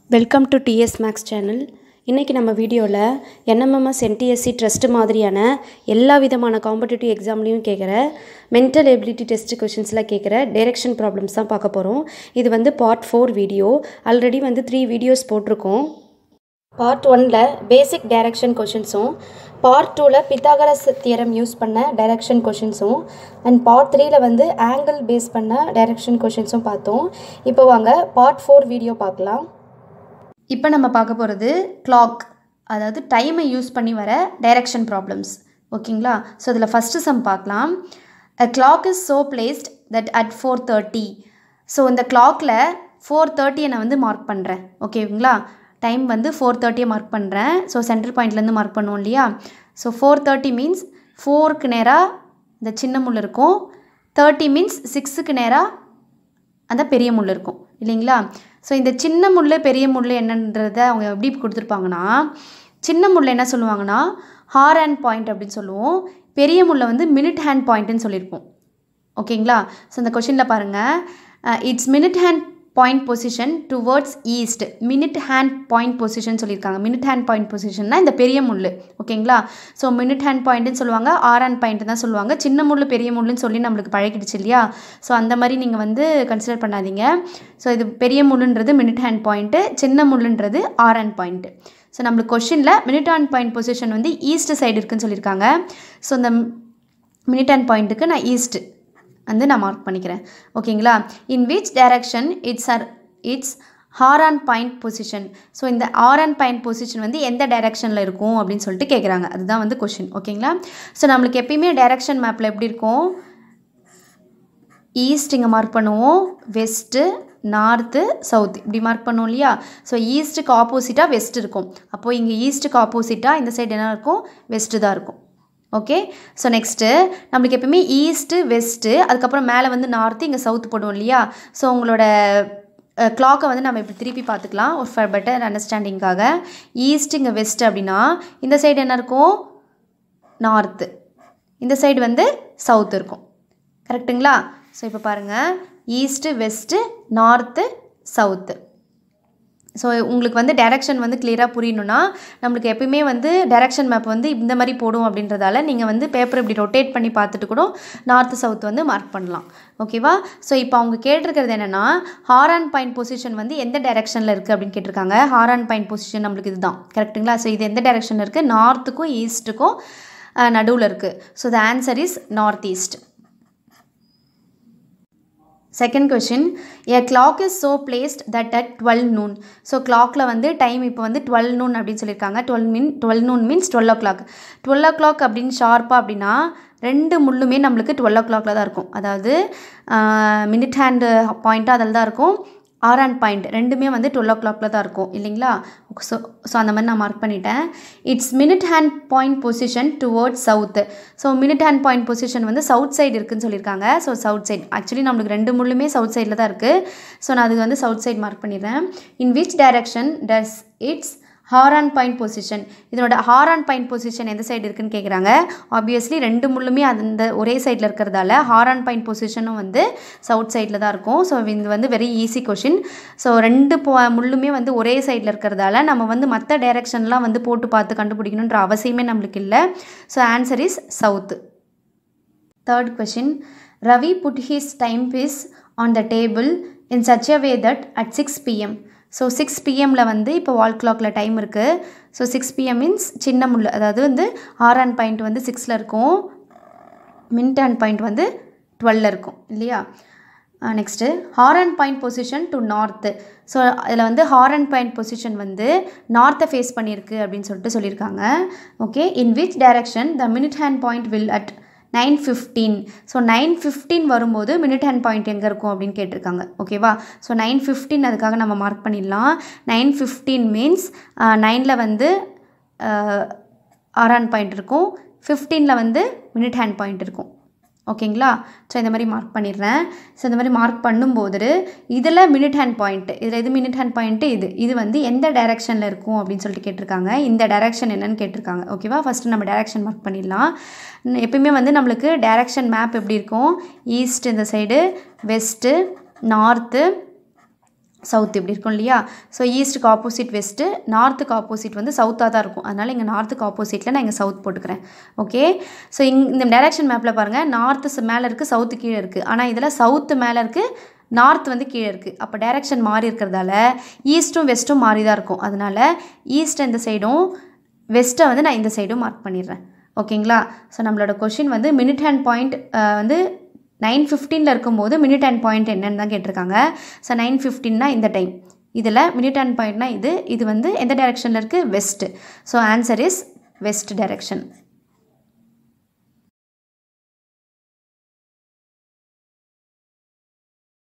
welcome to TS maths channel இன்றைக்கி நம்ம வீடியோவில் என்எம்எம்எஸ் என்டிஎஸ்சி ட்ரஸ்ட் மாதிரியான எல்லா விதமான காம்படிட்டிவ் எக்ஸாம்லேயும் கேட்குற மென்டல் எபிலிட்டி டெஸ்ட் கொஷின்ஸில் கேட்குற டைரெக்ஷன் ப்ராப்ளம்ஸ் தான் பார்க்க போகிறோம் இது வந்து பார்ட் ஃபோர் வீடியோ ஆல்ரெடி வந்து த்ரீ வீடியோஸ் போட்டிருக்கோம் பார்ட் ஒனில் பேசிக் டைரக்ஷன் கொஷின்ஸும் பார்ட் டூவில் பித்தாகரஸ் தியரம் யூஸ் பண்ண டைரக்ஷன் கொஷின்ஸும் அண்ட் பார்ட் த்ரீயில் வந்து ஆங்கிள் பேஸ் பண்ண டைரக்ஷன் கொஷின்ஸும் பார்த்தோம் இப்போ வாங்க பார்ட் ஃபோர் வீடியோ பார்க்கலாம் இப்போ நம்ம பார்க்க போகிறது கிளாக் அதாவது டைமை யூஸ் பண்ணி வர டைரக்ஷன் ப்ராப்ளம்ஸ் ஓகேங்களா ஸோ அதில் ஃபஸ்ட்டு சம் பார்க்கலாம் a clock is so placed that at four thirty so இந்த கிளாக்கில் ஃபோர் தேர்ட்டியை நான் வந்து மார்க் பண்ணுறேன் ஓகேங்களா டைம் வந்து ஃபோர் தேர்ட்டியை மார்க் பண்ணுறேன் ஸோ சென்டர் பாயிண்ட்லேருந்து மார்க் பண்ணுவோம் இல்லையா ஸோ ஃபோர் தேர்ட்டி மீன்ஸ் ஃபோருக்கு நேராக இந்த சின்ன முள் இருக்கும் தேர்ட்டி மீன்ஸ் சிக்ஸுக்கு நேராக அந்த பெரிய முள் இருக்கும் இல்லைங்களா ஸோ இந்த சின்ன முள் பெரிய முள் என்னன்றதை அவங்க எப்படி கொடுத்துருப்பாங்கன்னா சின்ன முள் என்ன சொல்லுவாங்கன்னா ஹார் ஹேண்ட் பாயிண்ட் அப்படின்னு சொல்லுவோம் பெரிய முல்லை வந்து மினிட் ஹேண்ட் பாயிண்ட்டுன்னு சொல்லியிருப்போம் ஓகேங்களா ஸோ இந்த கொஷினில் பாருங்கள் it's minute hand point position towards east minute hand point position சொல்லியிருக்காங்க மினிட் ஹேண்ட் பாயிண்ட் பொசிஷன்னா இந்த பெரிய முள் ஓகேங்களா ஸோ மினிட் ஹேண்ட் பாயிண்ட்னு சொல்லுவாங்க ஆர் ஹேண்ட் பாயிண்ட் தான் சொல்லுவாங்க சின்ன முள் பெரிய முள்ளுன்னு சொல்லி நம்மளுக்கு பழகிடுச்சு இல்லையா ஸோ அந்த மாதிரி நீங்கள் வந்து கன்சிடர் பண்ணாதீங்க ஸோ இது பெரிய முள்ளுன்றது மினிட் ஹேண்ட் பாயிண்ட்டு சின்ன முள்ளுன்றது ஆர் ஹேண்ட் பாயிண்ட்டு ஸோ நம்மளுக்கு கொஷினில் மினிட் ஹேண்ட் பாயிண்ட் பொசிஷன் வந்து ஈஸ்ட் சைடு இருக்குன்னு சொல்லியிருக்காங்க ஸோ இந்த மினிட் ஹேண்ட் பாயிண்ட்டுக்கு நான் ஈஸ்ட்டு வந்து நான் மார்க் பண்ணிக்கிறேன் ஓகேங்களா in which direction it's hour it's hour hand point position so இந்த ஆர் ஆன் பாயிண்ட் பொசிஷன் வந்து எந்த டைரக்ஷனில் இருக்கும் அப்படின்னு சொல்லிட்டு கேட்குறாங்க அதுதான் வந்து கொஷின் ஓகேங்களா ஸோ நம்மளுக்கு எப்பயுமே டைரக்ஷன் மேப்பில் எப்படி இருக்கும் ஈஸ்ட் இங்கே மார்க் பண்ணுவோம் வெஸ்ட்டு நார்த்து சவுத் இப்படி மார்க் பண்ணுவோம் இல்லையா ஸோ ஈஸ்ட்டுக்கு ஆப்போசிட்டாக வெஸ்ட் இருக்கும் அப்போது இங்கே ஈஸ்ட்டுக்கு ஆப்போசிட்டாக இந்த சைடு என்ன இருக்கும் வெஸ்ட்டு தான் இருக்கும் ஓகே ஸோ நெக்ஸ்ட்டு நம்மளுக்கு எப்பவுமே ஈஸ்ட்டு வெஸ்ட்டு அதுக்கப்புறம் மேலே வந்து நார்த்து இங்கே சவுத் போடுவோம் இல்லையா ஸோ உங்களோட கிளாக்கை வந்து நம்ம இப்படி திருப்பி பார்த்துக்கலாம் ஒரு ஃபர் பெட்டர் அண்டர்ஸ்டாண்டிங்காக ஈஸ்ட் இங்கே வெஸ்ட் அப்படின்னா இந்த சைடு என்ன இருக்கும் நார்த்து இந்த சைடு வந்து சவுத் இருக்கும் கரெக்டுங்களா ஸோ இப்போ பாருங்கள் east west north south so உங்களுக்கு வந்து டைரக்ஷன் வந்து கிளியராக புரியணுன்னா நம்மளுக்கு எப்பயுமே வந்து டைரக்ஷன் மேப் வந்து இந்த மாதிரி போடும் அப்படின்றதால நீங்கள் வந்து பேப்பர் இப்படி ரொட்டேட் பண்ணி பார்த்துட்டு கூட நார்த்து சவுத் வந்து மார்க் பண்ணலாம் ஓகேவா ஸோ இப்போ அவங்க கேட்டிருக்கிறது என்னென்னா ஹாரான் பாயிண்ட் பொசிஷன் வந்து எந்த டைரக்ஷனில் இருக்குது அப்படின்னு கேட்டிருக்காங்க ஹாரான் பாயிண்ட் பொசிஷன் நம்மளுக்கு இதுதான் கரெக்டுங்களா ஸோ இது எந்த டைரக்ஷனில் இருக்குது நார்த்துக்கும் ஈஸ்ட்டுக்கும் நடுவில் இருக்குது so the answer is north east second question a clock is so placed that at twelve noon so கிளாக்கில் வந்து டைம் இப்போ வந்து டுவெல் நூன் அப்படின்னு சொல்லியிருக்காங்க twelve mean twelve noon means twelve o'clock twelve o'clock அப்படின்னு ஷார்ப்பாக அப்படின்னா ரெண்டு முள்ளுமே நம்மளுக்கு டுவெல் ஓ கிளாக்கில் தான் இருக்கும் அதாவது மினிட் ஹேண்டு பாயிண்ட்டாக அதில் தான் இருக்கும் ஆர் அண்ட் பாயிண்ட் ரெண்டுமே வந்து டுவெல் ஓ கிளாக்கில் தான் இருக்கும் இல்லைங்களா ஸோ ஸோ அந்த மாதிரி நான் மார்க் பண்ணிட்டேன் it's minute hand point position towards south so minute hand point position வந்து சவுத் சைடு இருக்குன்னு சொல்லியிருக்காங்க ஸோ சவுத் சைட் ஆக்சுவலி நம்மளுக்கு ரெண்டு முள்ளுமே சவுத் சைடில் தான் இருக்குது ஸோ நான் அதுக்கு வந்து சவுத் சைட் மார்க் பண்ணிடுறேன் in which direction does its hour hand point position இதனோட ஹாரான் பாயிண்ட் பொசிஷன் எந்த சைடு இருக்குன்னு கேட்குறாங்க ஆப்வியஸ்லி ரெண்டு முள்ளுமே அந்த ஒரே சைடில் இருக்கிறதால ஹாரான் பாயிண்ட் பொசிஷனும் வந்து சவுத் சைடில் தான் இருக்கும் ஸோ இது வந்து வெரி ஈஸி கொஷின் ஸோ ரெண்டு முள்ளுமே வந்து ஒரே சைடில் இருக்கிறதால நம்ம வந்து மற்ற டைரக்ஷன்லாம் வந்து போட்டு பார்த்து கண்டுபிடிக்கணுன்ற அவசியமே நம்மளுக்கு இல்லை so answer is south third question Ravi put his time piece on the table in such a way that at six PM so six பிஎம்மில் வந்து இப்போ வால் கிளாக்கில் டைம் இருக்குது ஸோ சிக்ஸ் பிஎம் மீன்ஸ் சின்ன முள் அதாவது வந்து ஆர் அண்ட் பாயிண்ட் வந்து சிக்ஸில் இருக்கும் மின்ட் அண்ட் பாயிண்ட் வந்து டுவெல்ல இருக்கும் இல்லையா next hour hand point position to north so அதில் வந்து ஹார் அண்ட் பாயிண்ட் பொசிஷன் வந்து நார்த்தை ஃபேஸ் பண்ணியிருக்கு அப்படின்னு சொல்லிட்டு சொல்லியிருக்காங்க okay in which direction the minute hand point will at nine fifteen so nine fifteen வரும்போது மினிட் ஹேண்ட் பாயிண்ட் எங்கே இருக்கும் அப்படின்னு கேட்டிருக்காங்க ஓகேவா ஸோ நைன் ஃபிஃப்டீன் அதுக்காக நம்ம மார்க் பண்ணிடலாம் நைன் ஃபிஃப்டீன் மீன்ஸ் நைனில் வந்து ஆர் ஹேண்ட் பாயிண்ட் இருக்கும் ஃபிஃப்டீனில் வந்து மினிட் ஹேண்ட் பாயிண்ட் இருக்கும் ஓகேங்களா ஸோ இந்த மாதிரி மார்க் பண்ணிடுறேன் ஸோ இந்த மாதிரி மார்க் பண்ணும்போது இதில் மினிட் ஹேண்ட் பாயிண்ட்டு இதில் இது மினிட் ஹேண்ட் பாயிண்ட்டு இது இது வந்து எந்த டைரக்ஷனில் இருக்கும் அப்படின்னு சொல்லிட்டு கேட்டிருக்காங்க இந்த டைரக்ஷன் என்னன்னு கேட்டிருக்காங்க ஓகேவா ஃபஸ்ட்டு நம்ம டைரக்ஷன் மார்க் பண்ணிடலாம் எப்பயுமே வந்து நம்மளுக்கு டைரக்ஷன் மேப் எப்படி இருக்கும் ஈஸ்ட் இந்த சைடு வெஸ்ட்டு நார்த்து சவுத் இப்படி இருக்கும் இல்லையா ஸோ ஈஸ்ட்டுக்கு ஆப்போசிட் வெஸ்ட்டு நார்த்துக்கு ஆப்போசிட் வந்து சவுத்தாக தான் இருக்கும் அதனால் இங்கே நார்த்துக்கு ஆப்போசிட்டில் நான் இங்கே சவுத் போட்டுக்கிறேன் ஓகே ஸோ இங் இந்த டைரக்ஷன் மேப்பில் பாருங்கள் நார்த்து மேலே இருக்குது சவுத்து கீழே இருக்குது ஆனால் இதில் சவுத்து மேலே இருக்குது நார்த் வந்து கீழே இருக்குது அப்போ டைரக்ஷன் மாறி இருக்கிறதால ஈஸ்ட்டும் வெஸ்ட்டும் மாறி தான் இருக்கும் அதனால் ஈஸ்ட் இந்த சைடும் வெஸ்ட்டை வந்து நான் இந்த சைடும் மார்க் பண்ணிடுறேன் ஓகேங்களா ஸோ நம்மளோட கொஷின் வந்து மினிட் ஹேண்ட் பாயிண்ட் வந்து நைன் ஃபிஃப்டீனில் இருக்கும்போது மினிட் அண்ட் பாயிண்ட் என்னன்னு தான் கேட்டிருக்காங்க ஸோ நைன் ஃபிஃப்டீன்னா இந்த டைம் இதில் மினிட் அண்ட் பாயிண்ட்னா இது இது வந்து எந்த டைரெக்ஷனில் இருக்குது west so answer is west direction